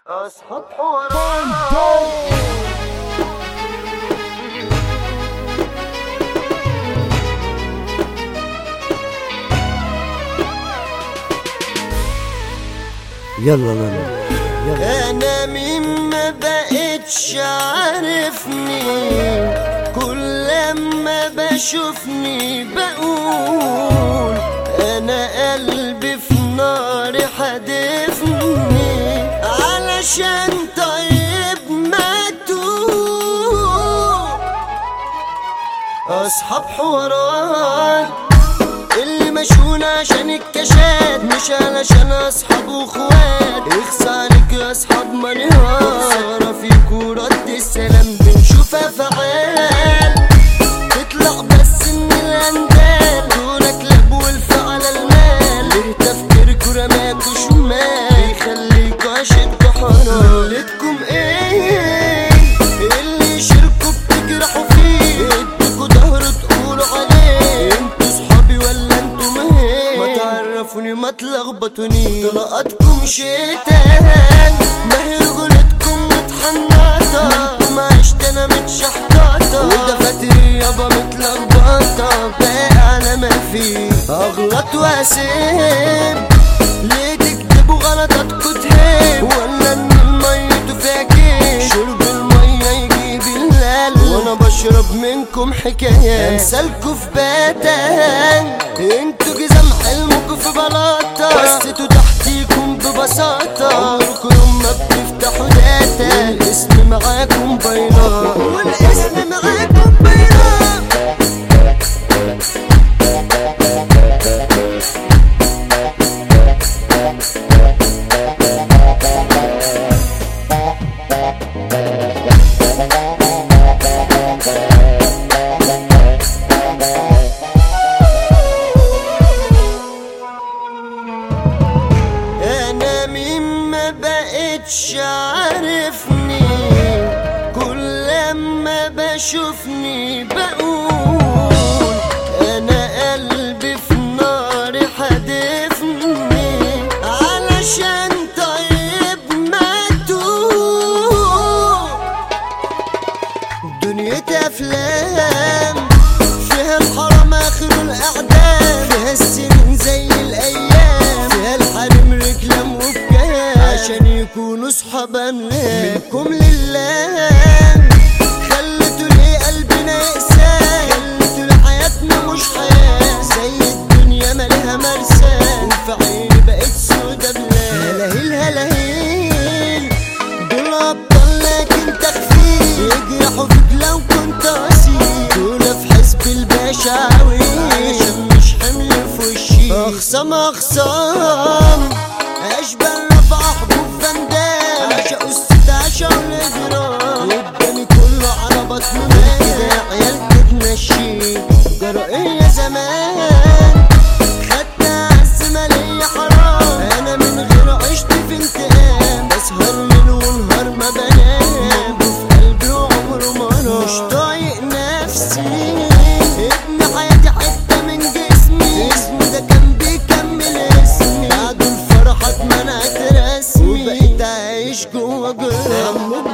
اصحاب حوارات يلا لالا يلا انا مين ما بقتش عارفني كل لما بشوفني بقول انا قلبي في نار حدفني علشان طيب ماتوا اصحاب حوارات اللي مشهون عشان الكشات مش علشان اصحاب واخوات اخصى عليك يا اصحاب منهار في كورة السلام بنشوفها فعال تطلع بس من الاندال دول كلاب والفعل المال ليه تفكيركوا رماكوا شمال يخليك عشتكوا حرام ليلتكم ايه اللي يشاركوا بتجرحوا فيه اديكوا ظهر تقولوا عليه انتوا صحابي ولا انتوا مهين ما تعرفوني ما تلخبطوني طلقاتكم شيطان ما هي رجولتكم متحنطة منكم عشت انا متشحططة ودفاتري يابا متلخبطة باقي على ما فيه اغلط واسيب ليه تكتبوا غلطاتكوا تهيب ولا ان المية فيها كيف شرب المية يجيب اللال وانا بشرب منكم حكاية امثالكوا في باتان انتوا جزام حلمكوا في بلاطة بسيتوا تحتيكم ببساطة عمركم يوم ما بتفتحوا داتا والاسم معاكم بيضاء والاسم معاكم بيضاء انا مين ما بقتش عارفني كل لما بشوفني بقول انا قلبي في نار حدفني علشان طيب ماتوا دنيا افلام فيها الحرام اخر الاعدام فيها السنين زي الايام فيها الحريم رجلام وبكام عشان يكونوا صحاب أملام منكم لله خلتوا ليه قلبنا يقسى خلتوا لحياتنا مش حياة زي الدنيا مالها مرسى وفي عيني بقت سودا بلاد هلاهيل هلاهيل دول ابطال لكن تخفيف يجرحوا فيك لو كنت اصيل دول في حزب البشاوي عشان مش حمل في وشي اخصام اخصام اشبال رفع حبوب فندان عشقوا الست عشقوا الاجرام قدامي كله على بطن مال كده عيال تتمشي جرى ايه يا زمان خدت عز مالية حرام انا من غير عشت في انتقام بسهر ليل ونهار ما بنام في قلبي وعمره ما نام مش طايق نفسي ابن حياتي حتة من جسمي اسمي ده كان بيكمل اسمي بعد الفرحة اتمنعت رسمي وبقيت عايش جوا جرام